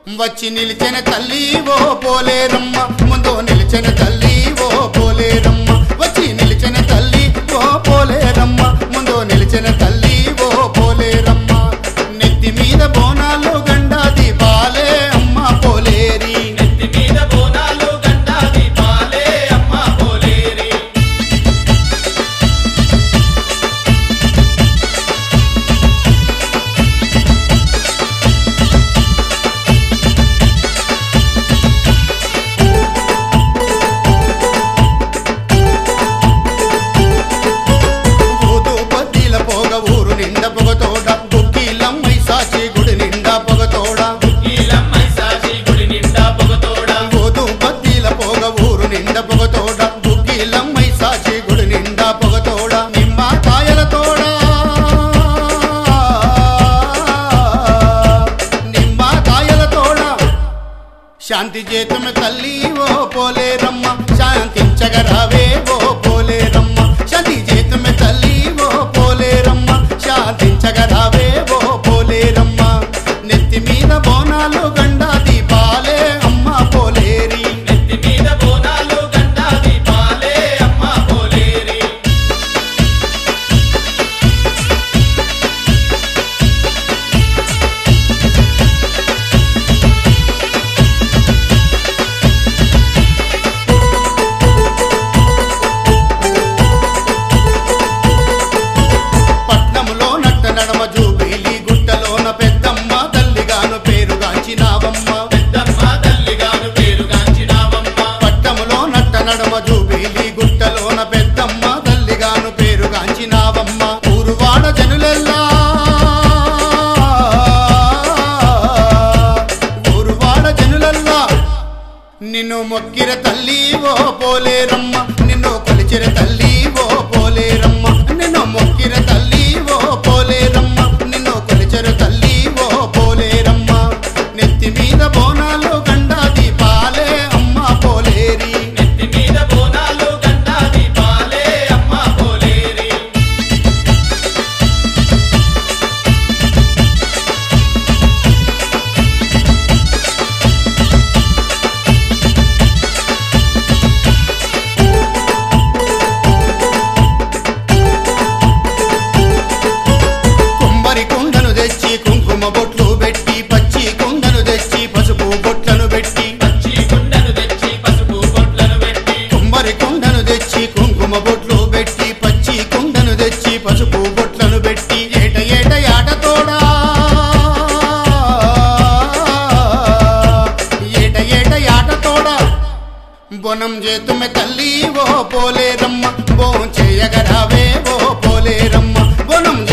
వచ్చి నిలిచిన తల్లి ఓ పోలేరమ్మ ముందు నిలిచిన తల్లి ఓ పోలేరమ్మ వచ్చి నిలిచిన తల్లి ఓ పోలేరమ్మ ముందు నిలిచిన తల్లి ఓ పోలేరమ్మ నెత్తి మీద బోనాలు గండా దీపాలే అమ్మ పోలేరి నెత్తి మీద బోనాలు గంటా దీపాలే అమ్మ పోలేరి ఊదు పద్దీల పోగ ఊరు నిండా పొగతోడ గుక్కిలమ్మై సాచి గుడి నిండా పొగతోడ ఈలమ్మై సాచి గుడి నిండా పొగతోడా ఊదు పద్దీల పోగ ఊరు నిండా పొగతోడ గుక్కిలమ్మై సాచి గుడి నిండా పొగతోడ నిమ్మ కాయల తోడ నిమ్మ కాయల తోడ శాంతి చేతుమ తల్లి ఓ పోలేరమ్మ శాంతించగరావే ఓ పోలేరమ్మ శాంతి చేతుమ తల్లి ఓ పోలేరమ్మ శాంతించగరావే ఓ పోలేరమ్మ నెత్తి మీద బోనాలు గండా దీపాలే అమ్మ పోలేరి నెత్తి మీద బోనాలు గంటా దీపాలే అమ్మ పోలేరి పట్నములో నట్ట నడమ జూబిలి గుట్టలోన పెద్దమ్మ తల్లిగాను పేరుగాంచినావమ్మ పెద్దమ్మ తల్లిగాను పేరుగాంచినావమ్మ పట్టములో నట్ట నడమ జూబిలి గుట్టలోన పెద్దమ్మ తల్లిగాను పేరుగాంచినావమ్మ ఊరువాడ జనులెల్లా ఊరువాడ జనులెల్లా నిన్ను మొక్కిర తల్లి ఓ పోలేరమ్మ నిన్ను కొలిచిర తల్లి ఓ పోలేరమ్మ నిన్ను మొక్కిర తల్లి ఓ పోలేరమ్మ నిన్ను కొలిచిర తల్లి ఓ పోలేరమ్మ నెత్తి మీద బోనాలు గండా దీపాలే అమ్మ పోలేరి నెత్తి మీద బోనాలు గంటా దీపాలే అమ్మ పోలేరి కుంభరి కుండను తెచ్చి కుంకుమ బొట్లు పెట్టి పచ్చి కుండను తెచ్చి పసుపు బొట్లను పెట్టి పచ్చి కుండను తెచ్చి పసుపు బొట్లను పెట్టి కుమ్మరి కుండను తెచ్చి కుంకుమ బొట్లు పెట్టి పచ్చి కుండను తెచ్చి పసుపు బొట్లను పెట్టి ఏట ఏట ఆటతోడా ఏట ఏట ఆటతోడా బొనం చేతుమె తల్లి ఓ పోలేరమ్మ బో చేయగరావే ఓ పోలేరమ్మ బొనం